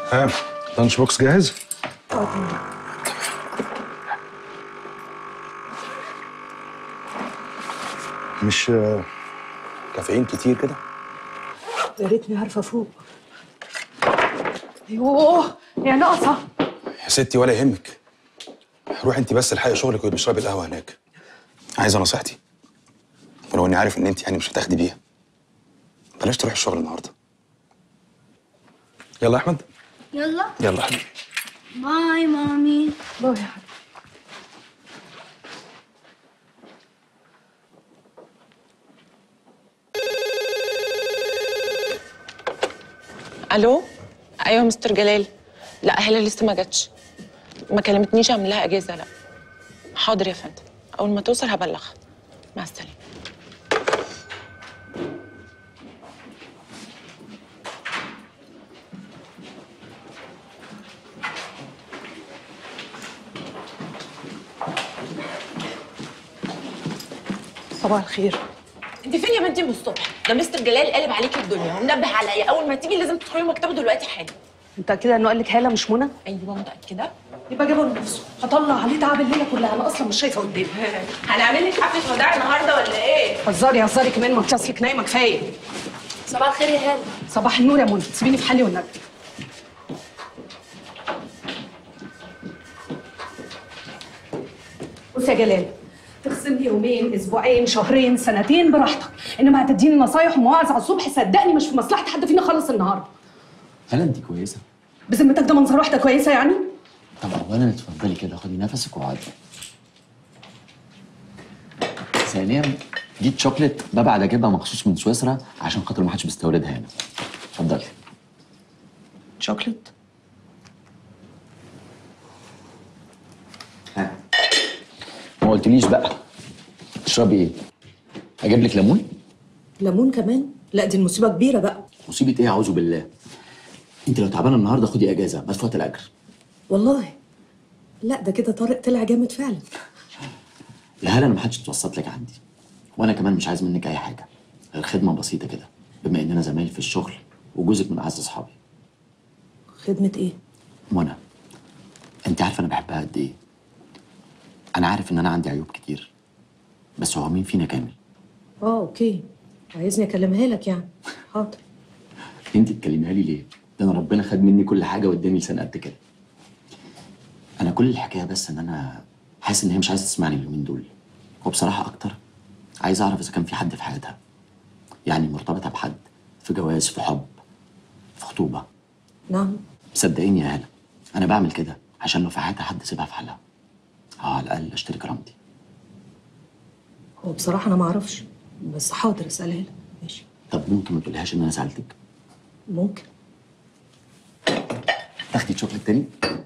ها لانش بوكس جاهز؟ مش آه، كافيين كتير كده؟ يا ريتني عارفه فوق يوه يا ناقصه يا ستي ولا يهمك روحي انت بس الحقي شغلك وتشربي القهوه هناك عايزه نصيحتي ولو اني عارف ان انت يعني مش هتاخدي بيها بلاش تروحي الشغل النهارده يلا يا احمد يلا يلا يا حبيبي باي مامي باي يا حبيبي الو ايوه مستر جلال لا هلا لسه ما جاتش ما كلمتنيش اعمل لها اجازه لا حاضر يا فندم اول ما توصل هبلغها مع السلامه صباح الخير انت فين يا بنتي من الصبح ده مستر جلال قلب عليكي الدنيا ومنبه عليا اول ما تيجي لازم تدخلي مكتبه دلوقتي حالا متاكده انه قال لك هاله مش منى ايوه متاكده يبقى جابه لنفسه هطلع عليه تعب الليله كلها انا اصلا مش شايفه قدامي هنعمل لك حفله وداع النهارده ولا ايه هزاري هزاري كمان ما انت اصلك نايمه كفايه صباح الخير يا هاله صباح النور يا منى سيبيني في حالي والنبي بص يا جلال تخصم لي يومين اسبوعين شهرين سنتين براحتك انما هتديني نصايح ومواعظ على الصبح صدقني مش في مصلحه حد فينا خالص النهارده هل انت كويسه؟ بذمتك ده منظر واحده كويسه يعني طب اولا اتفضلي كده خدي نفسك وقعدي ثانيا دي شوكليت ببعد اجيبها مخصوص من سويسرا عشان خاطر ما حدش بيستوردها هنا اتفضلي شوكليت ها ما قلتليش بقى تشربي ايه؟ اجيب لك ليمون؟ ليمون كمان لا دي المصيبه كبيره بقى مصيبه ايه اعوذ بالله انت لو تعبانه النهارده خدي اجازه بس فوت الاجر والله لا ده كده طارق طلع جامد فعلا يا هلا انا ما حدش اتوسط لك عندي وانا كمان مش عايز منك اي حاجه غير خدمه بسيطه كده بما اننا زمايل في الشغل وجوزك من اعز اصحابي خدمه ايه منى انت عارفه انا بحبها قد ايه انا عارف ان انا عندي عيوب كتير بس هو مين فينا كامل اه اوكي عايزني اكلمها لك يعني حاضر انت تكلميها لي ليه ده انا ربنا خد مني كل حاجه واداني لسان قد كده انا كل الحكايه بس ان انا حاسس ان هي مش عايزه تسمعني اليومين دول وبصراحه اكتر عايز اعرف اذا كان في حد في حياتها يعني مرتبطه بحد في جواز في حب في خطوبه نعم صدقيني يا هلا انا بعمل كده عشان لو في حياتها حد سيبها في حالها اه على الاقل اشتري كرامتي هو بصراحه انا ما اعرفش بس حاضر اسالها لك ماشي طب ممكن ما تقوليهاش ان انا سالتك ممكن تاخدي شوكليت تاني